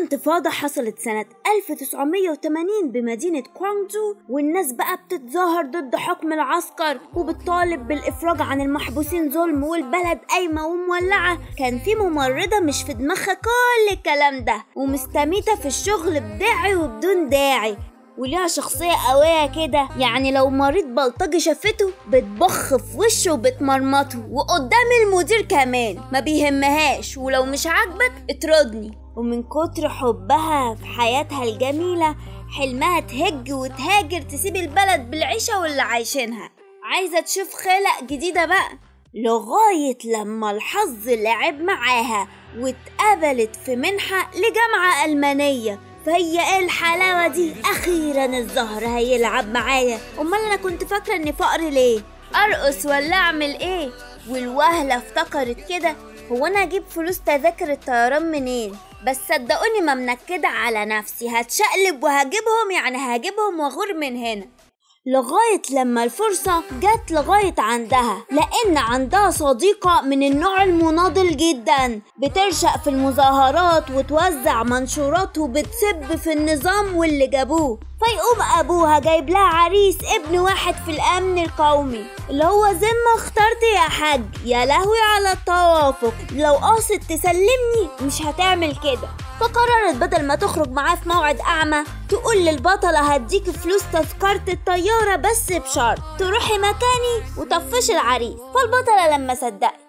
انتفاضة حصلت سنة 1980 بمدينة كوانجدو والناس بقى بتتظاهر ضد حكم العسكر وبتطالب بالإفراج عن المحبوسين ظلم والبلد قايمة ومولعة كان في ممرضة مش في دماغها كل الكلام ده ومستميتة في الشغل بداعي وبدون داعي وليها شخصية قوية كده يعني لو مريض بلطجي شافته بتبخ في وشه وبتمرمطه وقدام المدير كمان ما بيهمهاش ولو مش عاجبك اطردني ومن كتر حبها في حياتها الجميلة حلمها تهج وتهاجر تسيب البلد بالعيشة واللي عايشينها عايزة تشوف خلق جديدة بقى لغاية لما الحظ لعب معاها واتقبلت في منحة لجامعة ألمانية فهي ايه الحلاوة دي أخيرا الزهر هيلعب معايا أمال أنا كنت فاكرة إني فقر ليه أرقص ولا أعمل إيه والوهلة افتكرت كده هو أنا أجيب فلوس تذاكر الطيران منين بس صدقوني ما منكدة على نفسي هتشقلب وهجيبهم يعني هجيبهم واغور من هنا لغاية لما الفرصة جت لغاية عندها لأن عندها صديقة من النوع المناضل جدا بترشق في المظاهرات وتوزع منشورات وبتسب في النظام واللي جابوه فيقوم أبوها جايب لها عريس ابن واحد في الأمن القومي اللي هو زي ما اخترت يا حاج يا لهوي على التوافق لو قاصد تسلمني مش هتعمل كده فقررت بدل ما تخرج معاه في موعد أعمى تقول للبطلة هديك فلوس تذكرة الطيارة بس بشرط تروحي مكاني وطفش العريس فالبطلة لما صدقت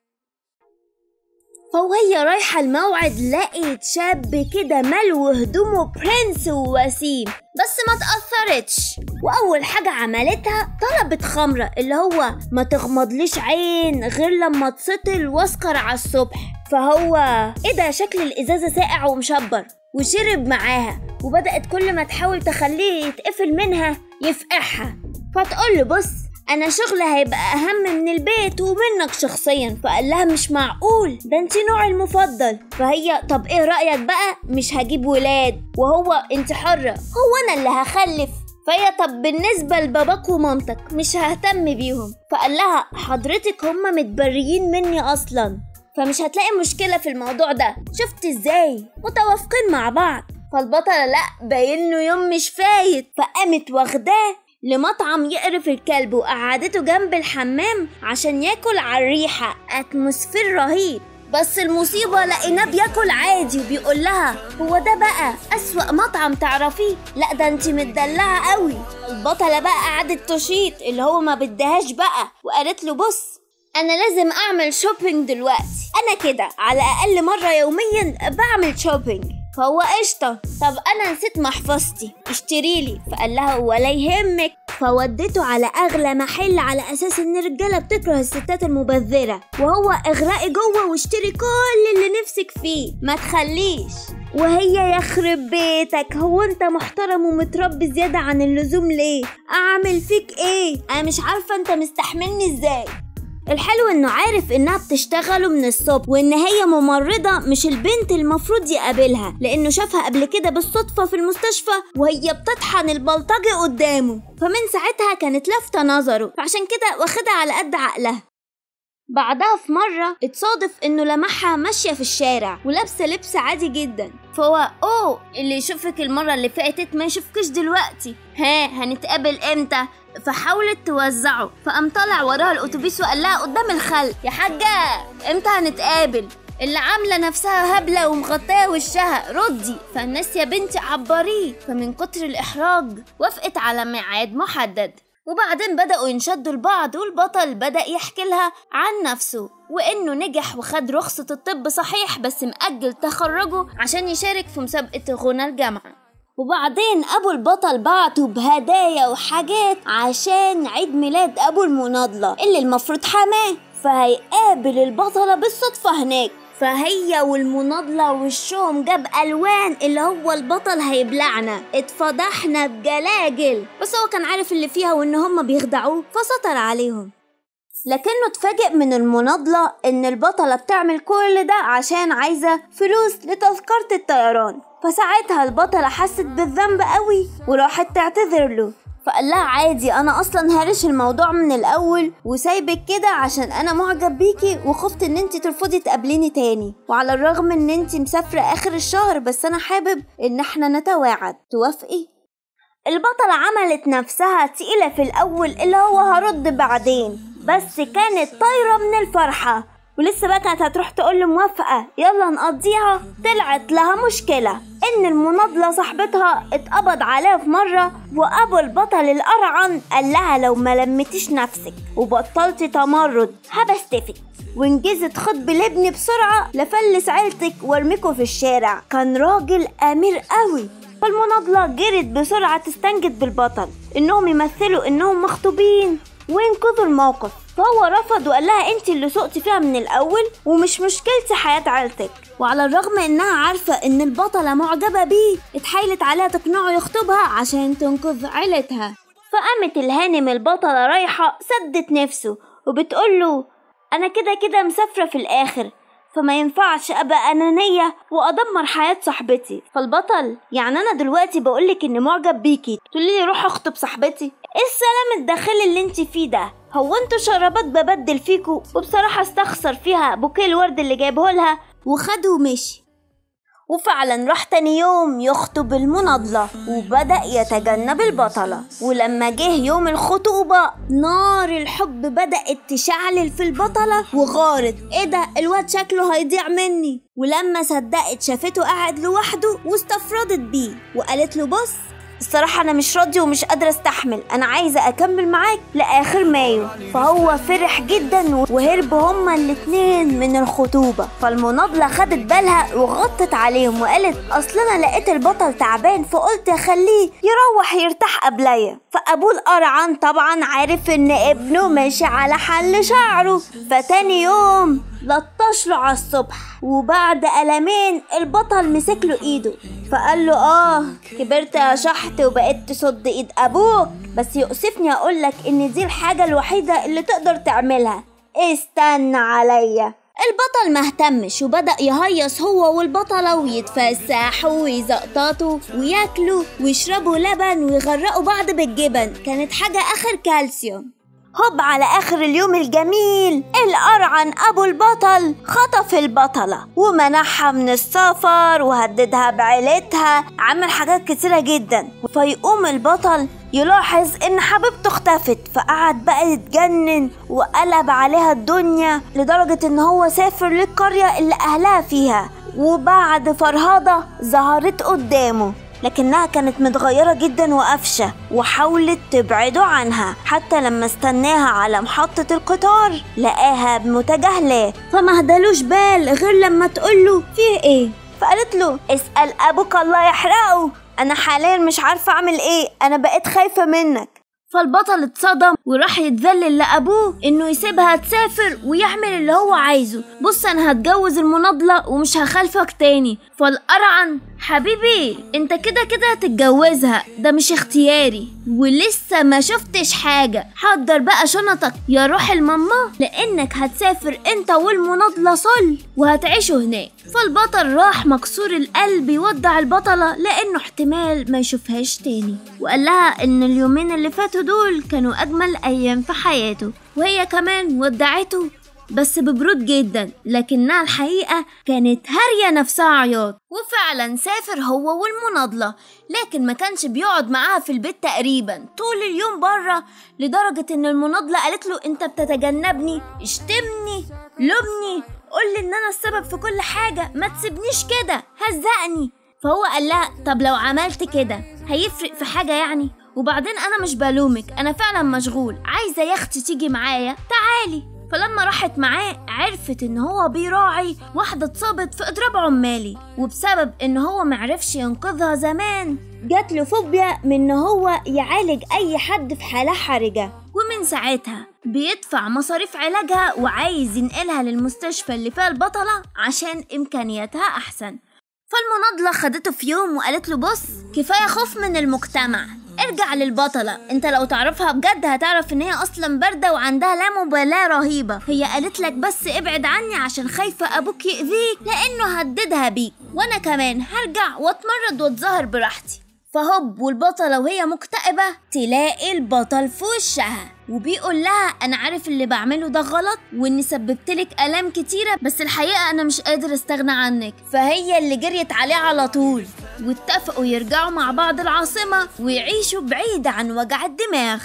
فوهي رايحة الموعد لقيت شاب كده ملو هدومه برنس ووسيم بس ما تأثرتش وأول حاجة عملتها طلبت خمرة اللي هو ما تغمضليش عين غير لما تسطل واسكر على الصبح فهو ايه ده شكل الإزازة ساقع ومشبر وشرب معاها وبدأت كل ما تحاول تخليه يتقفل منها يفقعها فتقول له بص انا شغل هيبقى اهم من البيت ومنك شخصيا فقال لها مش معقول ده انت نوعي المفضل فهي طب ايه رايك بقى مش هجيب ولاد وهو انت حره هو انا اللي هخلف فهي طب بالنسبة لباباك ومامتك مش ههتم بيهم فقال لها حضرتك هما متبريين مني أصلا فمش هتلاقي مشكلة في الموضوع ده شفت ازاي متوافقين مع بعض فالبطلة لأ باين له يوم مش فايت فقامت واخداه لمطعم يقرف الكلب وقعدته جنب الحمام عشان ياكل على الريحة اتموسفير رهيب بس المصيبة لقيناه بياكل عادي وبيقول لها هو ده بقى أسوأ مطعم تعرفيه لا ده انتي متدلعة قوي البطلة بقى قعدت تشيط اللي هو ما بدهاش بقى وقالت له بص أنا لازم أعمل شوبينج دلوقتي أنا كده على أقل مرة يوميا بعمل شوبينج فهو قشطة طب أنا نسيت محفظتي اشتريلي فقال لها ولا يهمك فودته على أغلى محل على أساس إن الرجالة بتكره الستات المبذرة وهو اغرقي جوه واشتري كل اللي نفسك فيه ما تخليش وهي يخرب بيتك هو انت محترم ومتربي زيادة عن اللزوم ليه اعمل فيك ايه انا مش عارفة انت مستحملني ازاي الحلو انه عارف انها بتشتغله من الصبح وان هي ممرضة مش البنت المفروض يقابلها لانه شافها قبل كده بالصدفة في المستشفى وهي بتطحن البلطجي قدامه فمن ساعتها كانت لافتة نظره فعشان كده واخدها على قد عقلها بعدها في مرة اتصادف انه لمحها ماشية في الشارع ولابسة لبس عادي جدا فهو اوه اللي يشوفك المرة اللي فاتت ما يشوفكش دلوقتي ها هنتقابل امتى فحاولت توزعه فقام طالع وراها الاتوبيس وقال لها قدام الخلق يا حاجة امتى هنتقابل اللي عاملة نفسها هبلة ومغطية وشها ردي فالناس يا بنتي عبريه فمن كتر الإحراج وافقت على ميعاد محدد وبعدين بدأوا ينشدوا لبعض والبطل بدأ يحكي لها عن نفسه وإنه نجح وخد رخصة الطب صحيح بس مأجل تخرجه عشان يشارك في مسابقة غنى الجامعة وبعدين أبو البطل بعته بهدايا وحاجات عشان عيد ميلاد أبو المناضلة اللي المفروض حماه فهيقابل البطلة بالصدفة هناك فهي والمناضلة وشهم جاب ألوان اللي هو البطل هيبلعنا اتفضحنا بجلاجل بس هو كان عارف اللي فيها وإن هما بيخدعوه فسطر عليهم لكنه اتفاجئ من المناضلة إن البطلة بتعمل كل ده عشان عايزة فلوس لتذكرة الطيران فساعتها البطلة حست بالذنب قوي وراحت تعتذر له فقال لها عادي انا اصلا هارش الموضوع من الاول وسايبك كده عشان انا معجب بيكي وخفت ان انت ترفضي تقابليني تاني وعلى الرغم ان انت مسافرة اخر الشهر بس انا حابب ان احنا نتواعد توافقي البطلة عملت نفسها تقيلة في الأول اللي هو هرد بعدين بس كانت طايرة من الفرحة ولسه بقى كانت هتروح تقول له موافقة يلا نقضيها طلعت لها مشكلة إن المناضلة صاحبتها اتقبض عليها في مرة وأبو البطل الأرعن قال لها لو ما لمتيش نفسك وبطلتي تمرد هبستفك وانجزت خطب لابني بسرعة لفلس عيلتك وارميكوا في الشارع كان راجل أمير قوي فالمناضلة جرت بسرعة تستنجد بالبطل إنهم يمثلوا إنهم مخطوبين وينقذوا الموقف فهو رفض وقال لها انت اللي سقتي فيها من الاول ومش مشكلتي حياة عيلتك وعلى الرغم انها عارفة ان البطلة معجبة بيه اتحايلت عليها تقنعه يخطبها عشان تنقذ عيلتها فقامت الهانم البطلة رايحة سدت نفسه وبتقوله انا كده كده مسافرة في الاخر فما ينفعش ابقى انانيه وادمر حياه صاحبتي فالبطل يعني انا دلوقتي بقولك اني معجب بيكي تقولي لي روح اخطب صاحبتي ايه السلام الداخلي اللي انت فيه ده هو انتوا شرابات ببدل فيكوا وبصراحه استخسر فيها بوكيه الورد اللي جايبه لها وخده ومشي وفعلا راح تاني يوم يخطب المناضلة وبدأ يتجنب البطلة ولما جه يوم الخطوبة نار الحب بدأت تشعلل في البطلة وغارت ايه ده الواد شكله هيضيع مني ولما صدقت شافته قاعد لوحده واستفردت بيه وقالت له بص الصراحة أنا مش راضية ومش قادرة أستحمل أنا عايزة أكمل معاك لآخر مايو فهو فرح جدا وهرب هما الاتنين من الخطوبة فالمناضلة خدت بالها وغطت عليهم وقالت أصل أنا لقيت البطل تعبان فقلت أخليه يروح يرتاح قبليا فأبوه القرعان طبعا عارف إن ابنه ماشي على حل شعره فتاني يوم لطش له على الصبح وبعد قلمين البطل مسك له ايده فقال له اه كبرت يا شحت وبقيت تصد ايد ابوك بس يؤسفني اقولك ان دي الحاجة الوحيدة اللي تقدر تعملها استنى عليا البطل ما اهتمش وبدأ يهيص هو والبطلة ويتفسحوا ويزقططوا وياكلوا ويشربوا لبن ويغرقوا بعض بالجبن كانت حاجة آخر كالسيوم هوب على آخر اليوم الجميل القرعن أبو البطل خطف البطلة ومنعها من السفر وهددها بعيلتها عمل حاجات كتيرة جدا فيقوم البطل يلاحظ إن حبيبته اختفت فقعد بقى يتجنن وقلب عليها الدنيا لدرجة إن هو سافر للقرية اللي أهلها فيها وبعد فرهضة ظهرت قدامه لكنها كانت متغيرة جدا وقفشة وحاولت تبعده عنها حتى لما استناها على محطة القطار لقاها متجاهلة فما هدالوش بال غير لما تقوله فيه ايه فقالت له اسأل أبوك الله يحرقه أنا حاليا مش عارفة أعمل ايه أنا بقيت خايفة منك فالبطل اتصدم وراح يتذلل لأبوه إنه يسيبها تسافر ويعمل اللي هو عايزه بص أنا هتجوز المناضلة ومش هخالفك تاني فالقرعن حبيبي انت كده كده هتتجوزها ده مش اختياري ولسه ما شفتش حاجة حضر بقى شنطك يا روح الماما لانك هتسافر انت والمناضلة صل وهتعيشوا هناك فالبطل راح مكسور القلب يودع البطلة لانه احتمال ما يشوفهاش تاني وقال لها ان اليومين اللي فاتوا دول كانوا اجمل ايام في حياته وهي كمان ودعته بس ببرود جدا لكنها الحقيقة كانت هارية نفسها عياط وفعلا سافر هو والمناضلة لكن ما كانش بيقعد معاها في البيت تقريبا طول اليوم بره لدرجة ان المناضلة قالت له انت بتتجنبني اشتمني لومني قولي ان انا السبب في كل حاجة ما تسيبنيش كده هزقني فهو قال لها طب لو عملت كده هيفرق في حاجة يعني وبعدين انا مش بلومك انا فعلا مشغول عايزة يا اختي تيجي معايا تعالي فلما راحت معاه عرفت ان هو بيراعي واحدة اتصابت في اضراب عمالي وبسبب ان هو معرفش ينقذها زمان جات له فوبيا من ان هو يعالج اي حد في حالة حرجة ومن ساعتها بيدفع مصاريف علاجها وعايز ينقلها للمستشفى اللي فيها البطلة عشان امكانياتها احسن فالمناضلة خدته في يوم وقالت له بص كفاية خوف من المجتمع ارجع للبطلة انت لو تعرفها بجد هتعرف ان هي اصلا باردة وعندها لا مبالاة رهيبة هي قالت لك بس ابعد عني عشان خايفة ابوك يأذيك لانه هددها بيك وانا كمان هرجع واتمرد واتظاهر براحتي فهوب والبطلة وهي مكتئبة تلاقي البطل في وشها وبيقول لها انا عارف اللي بعمله ده غلط واني سببتلك الام كتيره بس الحقيقه انا مش قادر استغنى عنك فهي اللي جريت عليه على طول واتفقوا يرجعوا مع بعض العاصمه ويعيشوا بعيد عن وجع الدماغ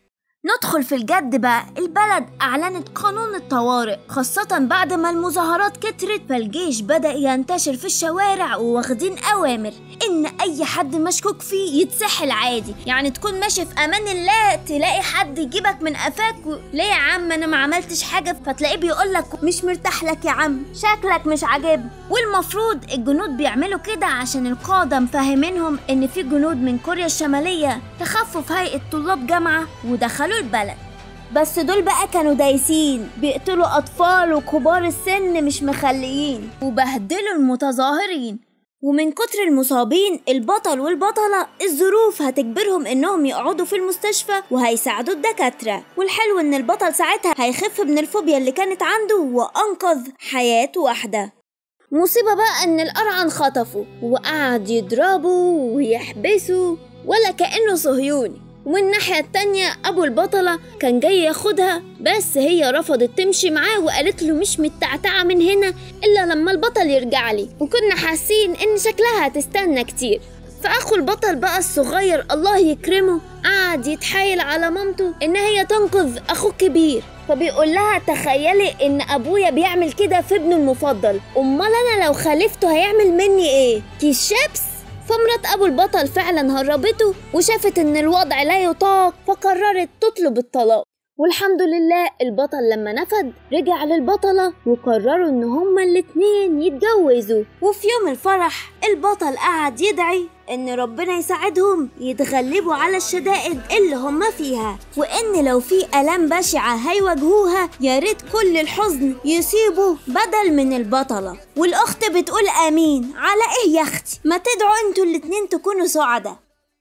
ندخل في الجد بقى البلد أعلنت قانون الطوارئ خاصة بعد ما المظاهرات كترت فالجيش بدأ ينتشر في الشوارع وواخدين أوامر إن أي حد مشكوك فيه يتسحل عادي يعني تكون ماشي في أمان الله تلاقي حد يجيبك من قفاك و... ليه يا عم أنا ما عملتش حاجة فتلاقيه بيقولك مش مرتاح لك يا عم شكلك مش عاجبني والمفروض الجنود بيعملوا كده عشان القادة مفهمينهم إن في جنود من كوريا الشمالية تخفوا في هيئة طلاب جامعة ودخلوا البلد بس دول بقى كانوا دايسين بيقتلوا أطفال وكبار السن مش مخليين وبهدلوا المتظاهرين ومن كتر المصابين البطل والبطلة الظروف هتجبرهم انهم يقعدوا في المستشفى وهيساعدوا الدكاترة والحلو ان البطل ساعتها هيخف من الفوبيا اللي كانت عنده وانقذ حياة واحدة مصيبة بقى ان القرعن خطفوا وقعد يضربوا ويحبسوا ولا كأنه صهيوني ومن الناحية التانية أبو البطلة كان جاي ياخدها بس هي رفضت تمشي معاه وقالت له مش متعتعة من هنا إلا لما البطل يرجع لي وكنا حاسين إن شكلها هتستنى كتير فأخو البطل بقى الصغير الله يكرمه قعد يتحايل على مامته إن هي تنقذ أخوه الكبير فبيقول لها تخيلي إن أبويا بيعمل كده في ابنه المفضل أمال أنا لو خالفته هيعمل مني إيه؟ كيس شيبس؟ فمرات أبو البطل فعلا هربته وشافت إن الوضع لا يطاق فقررت تطلب الطلاق والحمد لله البطل لما نفد رجع للبطلة وقرروا إن هما الاتنين يتجوزوا وفي يوم الفرح البطل قعد يدعي إن ربنا يساعدهم يتغلبوا على الشدائد اللي هما فيها وإن لو في آلام بشعة هيواجهوها يا ريت كل الحزن يصيبه بدل من البطلة والأخت بتقول آمين على إيه يا أختي ما تدعوا انتوا الاتنين تكونوا سعداء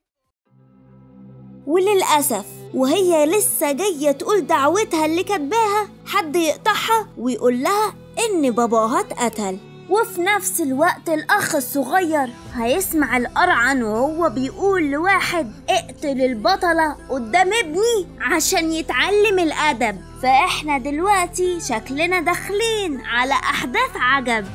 وللأسف وهي لسه جاية تقول دعوتها اللي كاتباها حد يقطعها ويقول لها إن باباها اتقتل وفي نفس الوقت الأخ الصغير هيسمع القرعن وهو بيقول لواحد اقتل البطلة قدام ابني عشان يتعلم الأدب فإحنا دلوقتي شكلنا داخلين على أحداث عجب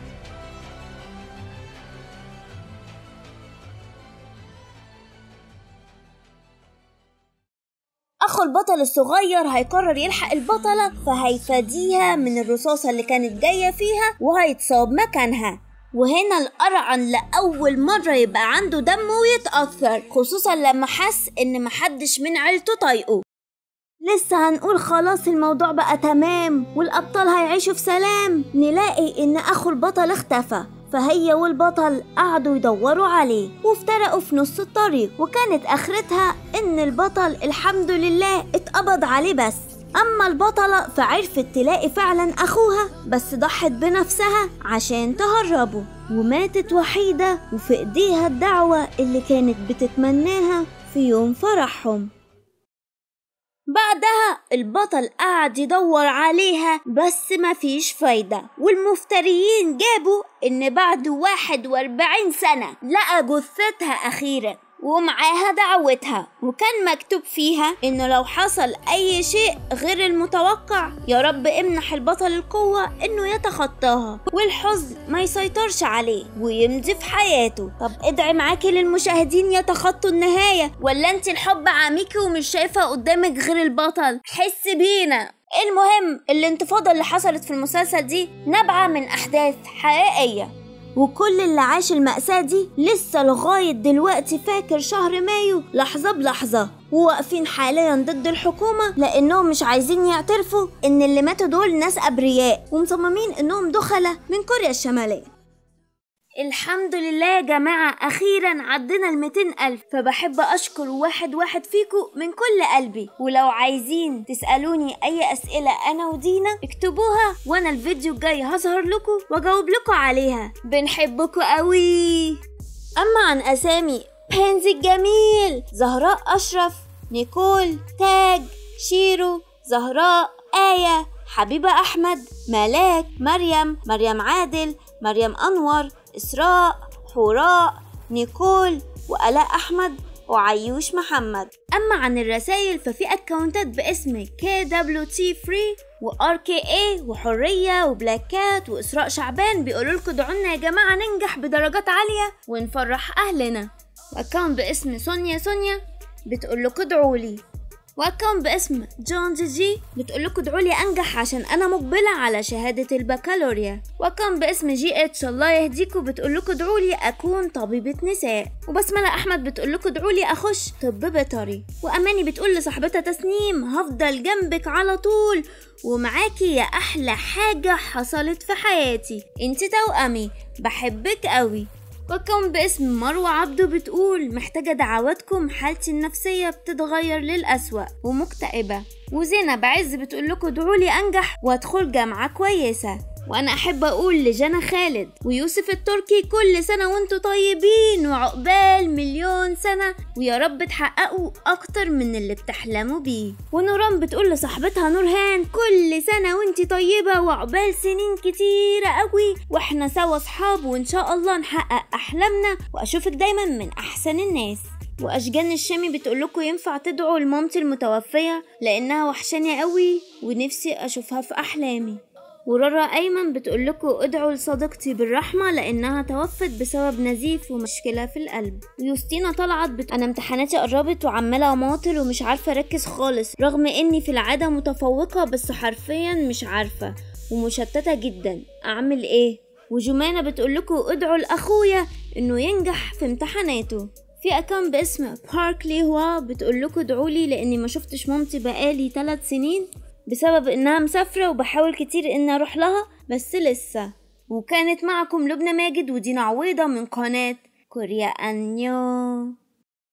أخو البطل الصغير هيقرر يلحق البطلة فهيفاديها من الرصاصة اللي كانت جاية فيها وهيتصاب مكانها وهنا القرعن لأول مرة يبقى عنده دم ويتأثر خصوصا لما حس إن محدش من عيلته طايقه لسه هنقول خلاص الموضوع بقى تمام والأبطال هيعيشوا في سلام نلاقي إن أخو البطل اختفى فهي والبطل قعدوا يدوروا عليه وافترقوا في نص الطريق وكانت آخرتها إن البطل الحمد لله اتقبض عليه بس أما البطلة فعرفت تلاقي فعلا أخوها بس ضحت بنفسها عشان تهربه وماتت وحيدة وفي إيديها الدعوة اللي كانت بتتمناها في يوم فرحهم بعدها البطل قعد يدور عليها بس مفيش فايدة والمفتريين جابوا إن بعد واحد وأربعين سنة لقى جثتها أخيرا ومعاها دعوتها وكان مكتوب فيها إنه لو حصل أي شيء غير المتوقع يا رب امنح البطل القوة إنه يتخطاها والحزن ما يسيطرش عليه ويمضي في حياته طب ادعي معاكي للمشاهدين يتخطوا النهاية ولا انت الحب عميكي ومش شايفة قدامك غير البطل حس بينا المهم الانتفاضة اللي حصلت في المسلسل دي نابعة من أحداث حقيقية وكل اللي عاش المأساة دي لسه لغاية دلوقتي فاكر شهر مايو لحظة بلحظة وواقفين حاليا ضد الحكومة لأنهم مش عايزين يعترفوا إن اللي ماتوا دول ناس أبرياء ومصممين إنهم دخلة من كوريا الشمالية الحمد لله يا جماعة أخيرا عدينا الميتين ألف فبحب أشكر واحد واحد فيكم من كل قلبي ولو عايزين تسألوني أي أسئلة أنا ودينا اكتبوها وأنا الفيديو الجاي هظهر لكم وأجاوب لكم عليها بنحبكم قوي أما عن أسامي بنزي الجميل زهراء أشرف نيكول تاج شيرو زهراء آية حبيبة أحمد ملاك مريم مريم عادل مريم أنور إسراء حوراء نيكول وآلاء أحمد وعيوش محمد أما عن الرسايل ففي أكونتات باسم KWT Free و RKA وحرية وبلاك كات وإسراء شعبان بيقولوا لكم ادعوا يا جماعة ننجح بدرجات عالية ونفرح أهلنا وأكونت باسم سونيا سونيا بتقول لكم ادعوا لي واكونت باسم جون جي جي بتقول لكم ادعوا لي انجح عشان انا مقبله على شهاده البكالوريا واكونت باسم جي اتش الله يهديكم بتقول لكم ادعوا لي اكون طبيبه نساء وبسمله احمد بتقول لكم ادعوا لي اخش طب بيطري واماني بتقول لصاحبتها تسنيم هفضل جنبك على طول ومعاكي يا احلى حاجه حصلت في حياتي انت توأمي بحبك قوي وكم باسم مروة عبده بتقول محتاجة دعواتكم حالتي النفسية بتتغير للأسوأ ومكتئبة وزينب عز بتقول لكم ادعولي أنجح وأدخل جامعة كويسة وأنا أحب أقول لجنى خالد ويوسف التركي كل سنة وانتوا طيبين وعقبال مليون سنة ويا رب تحققوا أكتر من اللي بتحلموا بيه ونوران بتقول لصاحبتها نورهان كل سنة وانتي طيبة وعقبال سنين كتيرة قوي واحنا سوا صحاب وإن شاء الله نحقق أحلامنا وأشوفك دايما من أحسن الناس واشجان الشامي بتقول لكم ينفع تدعوا لمامتي المتوفيه لانها وحشاني قوي ونفسي اشوفها في احلامي ورارا أيمن بتقول لكم ادعوا لصديقتي بالرحمة لأنها توفت بسبب نزيف ومشكلة في القلب ويوستينا طلعت بت... أنا امتحاناتي قربت وعمالة أماطل ومش عارفة أركز خالص رغم إني في العادة متفوقة بس حرفيا مش عارفة ومشتتة جدا أعمل إيه؟ وجمانة بتقول لكم ادعوا لأخويا إنه ينجح في امتحاناته في اكونت باسم باركلي هوا بتقول لكم ادعوا لي لاني ما شفتش مامتي بقالي 3 سنين بسبب انها مسافرة وبحاول كتير اني اروح لها بس لسه وكانت معكم لبنى ماجد ودينا عويضة من قناة كوريا انيو